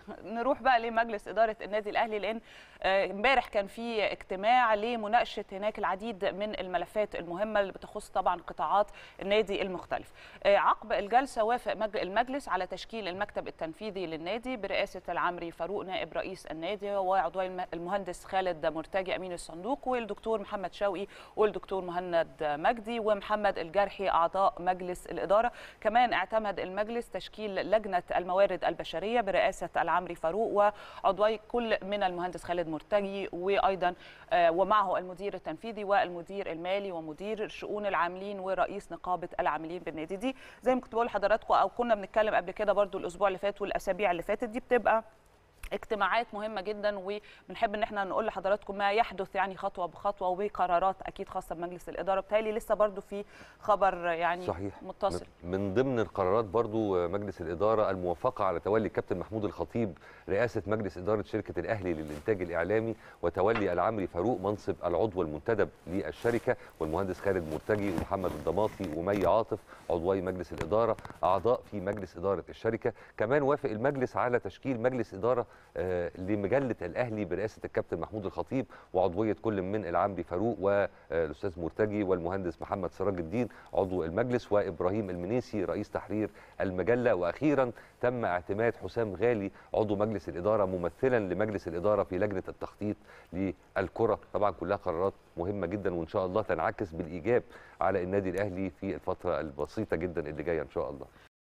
نروح بقى لمجلس اداره النادي الاهلي لان امبارح كان في اجتماع لمناقشه هناك العديد من الملفات المهمه اللي بتخص طبعا قطاعات النادي المختلف. عقب الجلسه وافق المجلس على تشكيل المكتب التنفيذي للنادي برئاسه العمري فاروق نائب رئيس النادي وعضوي المهندس خالد مرتجي امين الصندوق والدكتور محمد شوقي والدكتور مهند مجدي ومحمد الجرحي اعضاء مجلس الاداره. كمان اعتمد المجلس تشكيل لجنه الموارد البشريه برئاسه العمري فاروق وعضوي كل من المهندس خالد مرتجي وايضا ومعه المدير التنفيذي والمدير المالي ومدير شؤون العاملين ورئيس نقابه العاملين بالنادي دي زي ما كنت بقول لحضراتكم او كنا بنتكلم قبل كده برضو الاسبوع اللي فات والاسابيع اللي فاتت دي بتبقى اجتماعات مهمه جدا وبنحب ان احنا نقول لحضراتكم ما يحدث يعني خطوه بخطوه وقرارات اكيد خاصه بمجلس الاداره بتهيألي لسه برضو في خبر يعني صحيح. متصل من ضمن القرارات برضو مجلس الاداره الموافقه على تولي الكابتن محمود الخطيب رئاسه مجلس اداره شركه الاهلي للانتاج الاعلامي وتولي العمري فاروق منصب العضو المنتدب للشركه والمهندس خالد مرتجي ومحمد الضماطي ومي عاطف عضوي مجلس الاداره اعضاء في مجلس اداره الشركه كمان وافق المجلس على تشكيل مجلس اداره لمجله الاهلي برئاسه الكابتن محمود الخطيب وعضويه كل من العمري فاروق والاستاذ مرتجي والمهندس محمد سراج الدين عضو المجلس وابراهيم المنيسي رئيس تحرير المجله واخيرا تم اعتماد حسام غالي عضو مجلس الاداره ممثلا لمجلس الاداره في لجنه التخطيط للكره طبعا كلها قرارات مهمه جدا وان شاء الله تنعكس بالايجاب على النادي الاهلي في الفتره البسيطه جدا اللي جايه ان شاء الله